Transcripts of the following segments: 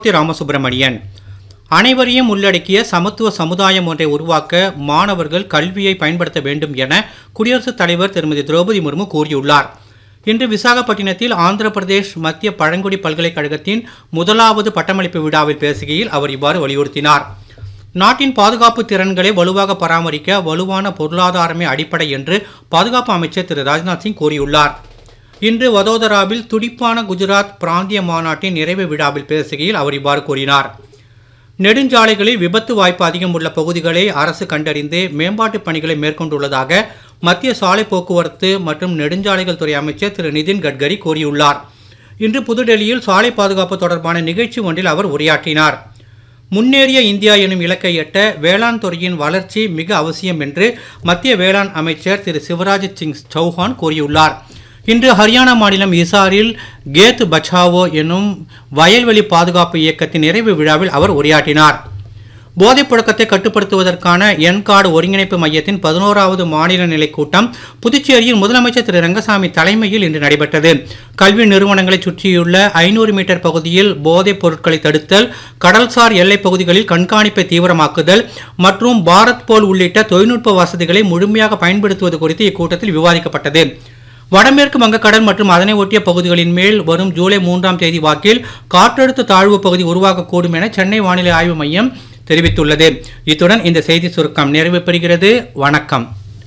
தி. ராமசுப்பிரமணியன் அனைவரையும் உள்ளடக்கிய சமத்துவ சமுதாயம் ஒன்றை உருவாக்க மாணவர்கள் கல்வியை பயன்படுத்த வேண்டும் என குடியரசுத் தலைவர் திருமதி திரௌபதி முர்மு கூறியுள்ளார் இன்று விசாகப்பட்டினத்தில் ஆந்திர பிரதேஷ் மத்திய பழங்குடி பல்கலைக்கழகத்தின் முதலாவது பட்டமளிப்பு விழாவில் பேசுகையில் அவர் இவ்வாறு வலியுறுத்தினார் நாட்டின் பாதுகாப்பு திறன்களை வலுவாக பராமரிக்க வலுவான பொருளாதாரமே அடிப்படை என்று பாதுகாப்பு அமைச்சர் திரு ராஜ்நாத் சிங் கூறியுள்ளார் இன்று வதோதராவில் துடிப்பான குஜராத் பிராந்திய மாநாட்டின் நிறைவு விழாவில் பேசுகையில் அவர் இவ்வாறு கூறினார் நெடுஞ்சாலைகளில் விபத்து வாய்ப்பு அதிகம் உள்ள பகுதிகளை அரசு கண்டறிந்து மேம்பாட்டுப் பணிகளை மேற்கொண்டுள்ளதாக மத்திய சாலை போக்குவரத்து மற்றும் நெடுஞ்சாலைகள் துறை அமைச்சர் திரு நிதின் கட்கரி கூறியுள்ளார் இன்று புதுடெல்லியில் சாலை பாதுகாப்பு தொடர்பான நிகழ்ச்சி ஒன்றில் அவர் உரையாற்றினார் முன்னேறிய இந்தியா எனும் இலக்கை எட்ட வேளாண் துறையின் வளர்ச்சி மிக அவசியம் என்று மத்திய வேளாண் அமைச்சர் திரு சிவராஜ் சிங் சௌஹான் கூறியுள்ளார் இன்று ஹரியானா மாநிலம் இசாரில் கேத் பச்சாவோ எனும் வயல்வெளி பாதுகாப்பு இயக்கத்தின் நிறைவு விழாவில் அவர் உரையாற்றினார் போதைப் புழக்கத்தை கட்டுப்படுத்துவதற்கான என்கார்டு ஒருங்கிணைப்பு மையத்தின் பதினோராவது மாநில நிலை கூட்டம் புதுச்சேரியில் முதலமைச்சர் திரு ரங்கசாமி தலைமையில் இன்று நடைபெற்றது கல்வி நிறுவனங்களைச் சுற்றியுள்ள ஐநூறு மீட்டர் பகுதியில் போதைப் பொருட்களை தடுத்தல் கடல்சார் எல்லைப் பகுதிகளில் கண்காணிப்பை தீவிரமாக்குதல் மற்றும் பாரத் போல் உள்ளிட்ட தொழில்நுட்ப வசதிகளை முழுமையாக பயன்படுத்துவது குறித்து இக்கூட்டத்தில் விவாதிக்கப்பட்டது வடமேற்கு வங்கக்கடல் மற்றும் அதனை ஒட்டிய பகுதிகளின் மேல் வரும் ஜூலை மூன்றாம் தேதி வாக்கில் காற்றழுத்த தாழ்வு பகுதி உருவாகக்கூடும் என சென்னை வானிலை ஆய்வு மையம் தெரிவித்துள்ளது இத்துடன் இந்த செய்தி சுருக்கம் நிறைவு பெறுகிறது வணக்கம்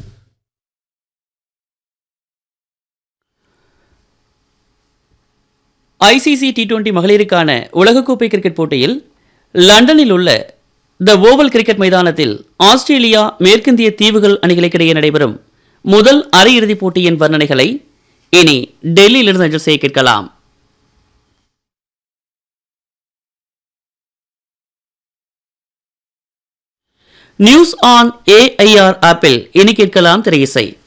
ஐசிசி டி டுவெண்டி மகளிருக்கான உலகக்கோப்பை கிரிக்கெட் போட்டியில் லண்டனில் உள்ள த ஓவல் கிரிக்கெட் மைதானத்தில் ஆஸ்திரேலியா மேற்கிந்திய தீவுகள் அணிகளுக்கிடையே நடைபெறும் முதல் அரையிறுதிப் போட்டியின் வர்ணனைகளை இனி டெல்லியிலிருந்து அஞ்சல் செய்ய கேட்கலாம் நியூஸ் ஆன் ஏஐஆர் ஆப்பில் இனி கேட்கலாம் திரையிசை